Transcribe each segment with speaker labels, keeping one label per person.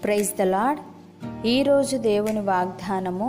Speaker 1: praise the lord ఈరోజు దేవుని వాగ్దానము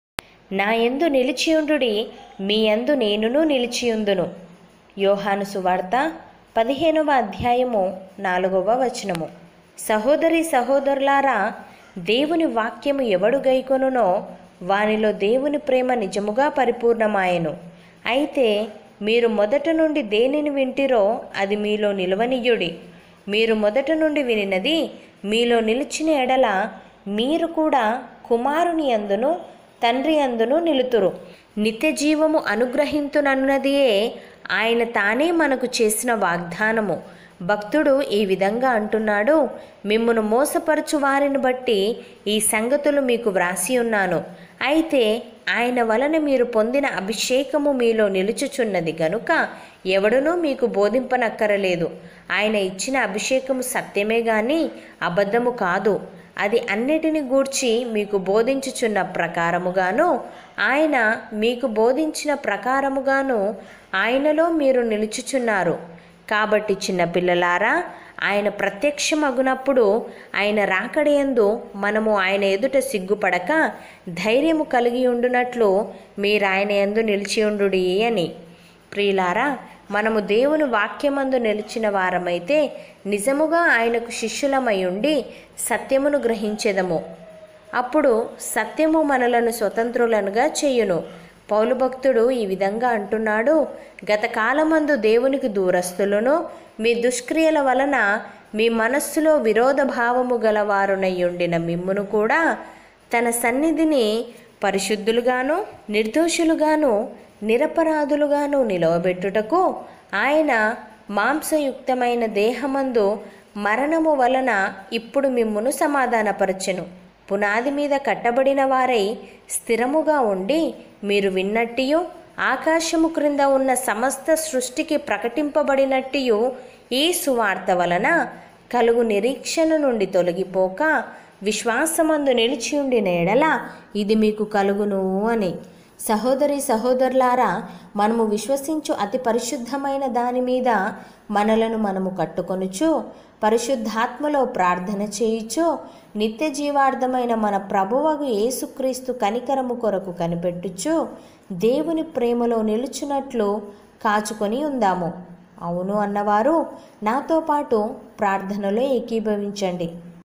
Speaker 2: నా యందు నిలిచియుండుడి మీ యందు నేనును నిలిచియుందును యోహాను సువార్త పదిహేనవ అధ్యాయము నాలుగవ వచనము సహోదరి సహోదరులారా దేవుని వాక్యము ఎవడు గైకొనునో వానిలో దేవుని ప్రేమ నిజముగా పరిపూర్ణమాయెను అయితే మీరు మొదట నుండి దేనిని వింటిరో అది మీలో నిలవనీయుడి మీరు మొదట నుండి వినినది మీలో నిలిచిన ఎడల మీరు కూడా కుమారుని అందును తండ్రి అందును నిలుతురు నిత్య జీవము అనుగ్రహింతునన్నదియే ఆయన తానే మనకు చేసిన వాగ్దానము భక్తుడు ఈ విధంగా అంటున్నాడు మిమ్మును మోసపరచు వారిని బట్టి ఈ సంగతులు మీకు వ్రాసి ఉన్నాను అయితే ఆయన వలన మీరు పొందిన అభిషేకము మీలో నిలుచుచున్నది గనుక ఎవడునూ మీకు బోధింపనక్కరలేదు ఆయన ఇచ్చిన అభిషేకము సత్యమే గాని అబద్ధము కాదు అది అన్నిటిని గూర్చి మీకు బోధించుచున్న ప్రకారముగాను ఆయన మీకు బోధించిన ప్రకారముగాను ఆయనలో మీరు నిలుచుచున్నారు కాబట్టి చిన్నపిల్లలారా ఆయన ప్రత్యక్షమగునప్పుడు ఆయన రాకడయందు మనము ఆయన ఎదుట సిగ్గుపడక ధైర్యము కలిగి ఉండునట్లు మీరు ఆయన యందు నిలిచి ఉండుడి అని ప్రియులారా మనము దేవుని వాక్యమందు నిలిచిన వారమైతే నిజముగా ఆయనకు శిష్యులమై ఉండి సత్యమును గ్రహించెదము అప్పుడు సత్యము మనలను స్వతంత్రులనుగా చేయును పౌలు భక్తుడు ఈ విధంగా అంటున్నాడు గత కాలమందు దేవునికి దూరస్తులను మీ దుష్క్రియల వలన మీ మనస్సులో విరోధ భావము గలవారునై ఉండిన మిమ్మును కూడా తన సన్నిధిని పరిశుద్ధులుగాను నిర్దోషులుగాను నిరపరాధులుగాను నిలవబెట్టుటకు ఆయన మాంసయుక్తమైన దేహమందు మరణము వలన ఇప్పుడు మిమ్మును సమాధానపరచెను పునాది మీద కట్టబడిన వారై స్థిరముగా ఉండి మీరు విన్నట్టియు ఆకాశము క్రింద ఉన్న సమస్త సృష్టికి ప్రకటింపబడినట్టియు ఈ సువార్త వలన కలుగు నిరీక్షణ నుండి తొలగిపోక విశ్వాసమందు నిలిచియుండిన ఎడల ఇది మీకు కలుగును అని సహోదరి సహోదరులారా మనము విశ్వసించు అతి పరిశుద్ధమైన దాని మీద మనలను మనము కట్టుకొనుచు పరిశుద్ధాత్మలో ప్రార్థన చేయుచు నిత్య జీవార్థమైన మన ప్రభువగు యేసుక్రీస్తు కనికరము కొరకు కనిపెట్టుచు దేవుని ప్రేమలో నిలుచున్నట్లు కాచుకొని ఉందాము అవును అన్నవారు నాతో పాటు ప్రార్థనలో ఏకీభవించండి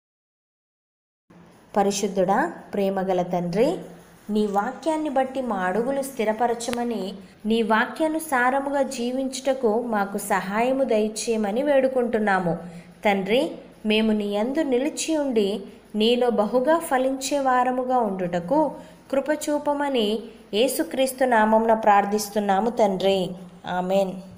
Speaker 2: పరిశుద్ధుడా ప్రేమగల తండ్రి నీ వాక్యాన్ని బట్టి మా అడుగులు స్థిరపరచమని నీ వాక్యానుసారముగా జీవించుటకు మాకు సహాయము దయచేయమని వేడుకుంటున్నాము తండ్రి మేము నీ యందు నిలిచి ఉండి నీలో బహుగా ఫలించే వారముగా ఉండుటకు కృపచూపమని యేసుక్రీస్తు నామంన ప్రార్థిస్తున్నాము తండ్రి ఆమెన్